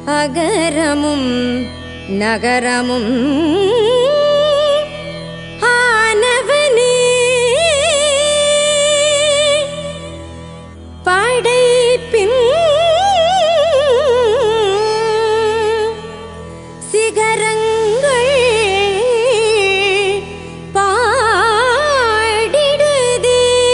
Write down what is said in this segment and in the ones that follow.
அகரமும் நகரமும் ஆனவனே படைப்பின் சிகரங்கள் பாடிடுதே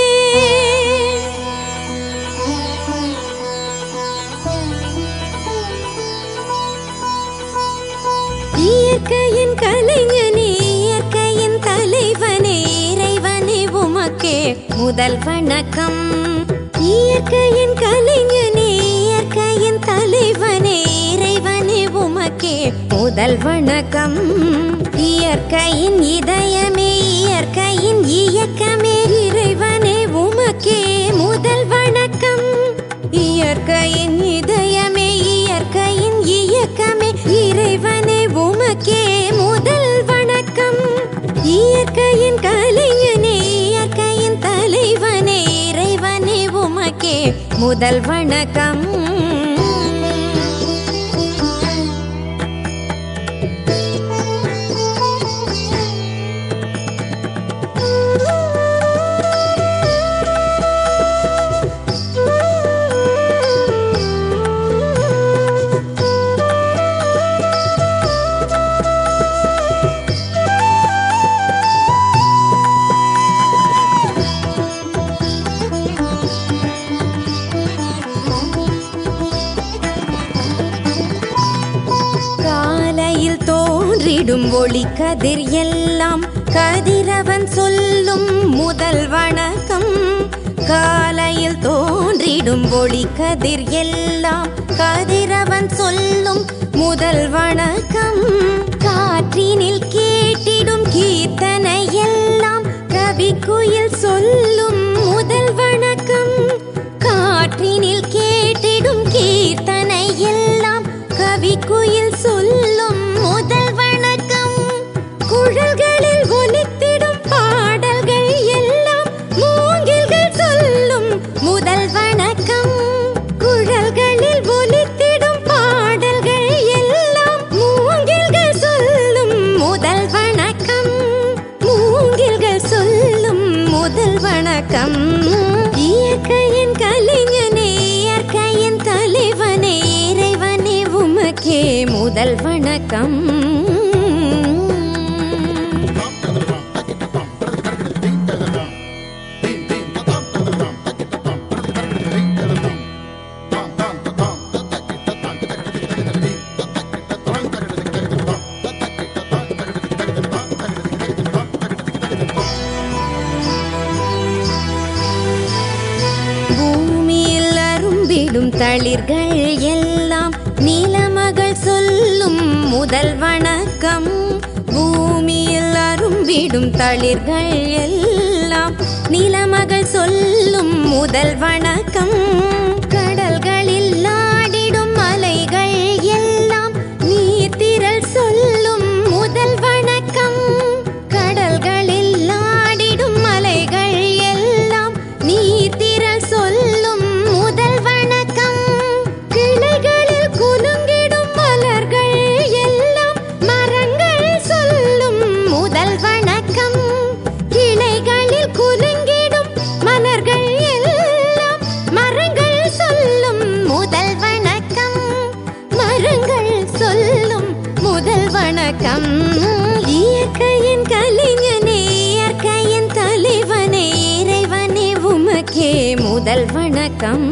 இயற்கையின் கலைஞனே இயற்கையின் தலைவனே இறைவனே உமக்கே முதல் வணக்கம் இயற்கையின் கலைஞனே இயற்கையின் தலைவனே இறைவனே உமக்கே முதல் வணக்கம் இயற்கையின் இதயமே இயற்கையின் இயக்கமே இறைவனே உமக்கே முதல் வணக்கம் இயற்கையின் இதயமே இயற்கையின் இயக்கமே இறைவனே உமக்கே முதல் வணக்கம் இயற்கையின் கலைஞனே இயற்கையின் தலைவனே இறைவனே உமக்கே முதல் வணக்கம் காலையில் தோன்றிடும் ஒளி கதிர் எல்லாம் கதிரவன் சொல்லும் முதல் வணக்கம் காலையில் தோன்றிடும் ஒளி கதிர் எல்லாம் கதிரவன் சொல்லும் முதல் வணக்கம் காற்றினில் கேட்டிடும் கீர்த்தனை எல்லாம் கவி குயில் சொல்லும் முதல் வணக்கம் காற்றினில் கேட்டிடும் கீர்த்தனை எல்லாம் கவி குயில் சொல்லும் முதல் வணக்கம் குழல்களில் ஒலித்திடும் பாடல்கள் எல்லாம் மூங்கில்கள் சொல்லும் முதல் வணக்கம் குழல்களில் ஒலித்திடும் பாடல்கள் எல்லாம் மூங்கில்கள் சொல்லும் முதல் வணக்கம் மூங்கில்கள் சொல்லும் முதல் வணக்கம் இயற்கையின் கலைஞனே இயற்கையின் தலைவனே இறைவனே உமக்கே முதல் வணக்கம் பூமியில் அரும்பிடும் தளிர்கள் எல்லாம் நீலமகள் சொல்லும் முதல் வணக்கம் பூமியில் அரும்பிடும் தளிர்கள் எல்லாம் நீலமகள் சொல்லும் முதல் வணக்கம் கடல்களில் ஆடிடும் மலைகள் எல்லாம் நீர்த்திரள் சொல்லும் முதல் வணக்கம் கடல்களில் ஆடிடும் மலைகள் எல்லாம் நீர்த்திரள் சொல்லும் முதல் வணக்கம் கிளைகளில் குலுங்கிடும் மலர்கள் எல்லாம் மரங்கள் சொல்லும் முதல் வணக்கம் கிளைகளில் குலுங்கிடும் மலர்கள் எல்லாம் மரங்கள் சொல்லும் முதல் வணக்கம் மரங்கள் சொல்லும் முதல் வணக்கம் இயற்கையின் கலைஞனே இயற்கையின் தலைவனே இறைவனே உமக்கே முதல் வணக்கம்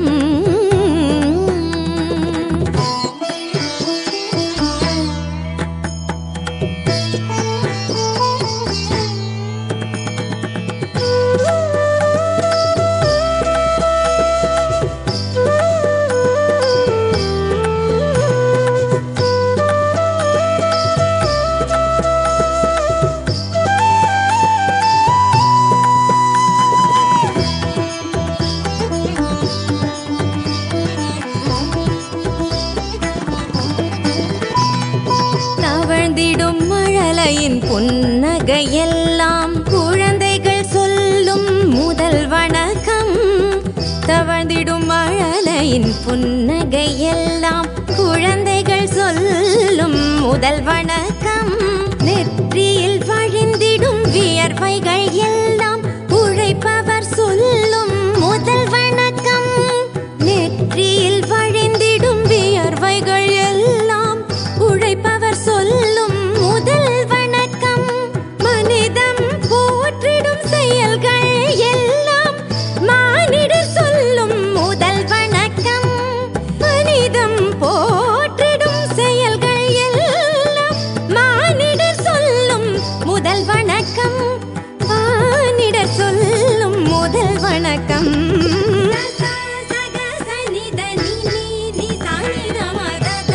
தவழ்ந்திடும் மழலையின் புன்னகையெல்லாம் குழந்தைகள் சொல்லும் முதல் வணக்கம் தவழ்ந்திடும் மழலையின் புன்னகையெல்லாம் குழந்தைகள் குழந்தைகள் சொல்லும் முதல் வணக்கம் நெற்றியில் வழிந்திடும் வியர்வைகள் எல்லாம் உழைப்பவர் சொல்லும் முதல் வணக்கம் நெற்றியில் வழிந்திடும் வியர்வைகள் எல்லாம் உழைப்பவர் சொல்லும் முதல் வணக்கம் மனிதம் போற்றிடும் செயல்கள் எல்லாம் மானிடர் சொல்லும் முதல் வணக்கம் மனிதம் போற்றிடும் செயல்கள் எல்லாம் மானிடர் சொல்லும் முதல் வணக்கம் மானிடர் சொல்லும் முதல் வணக்கம்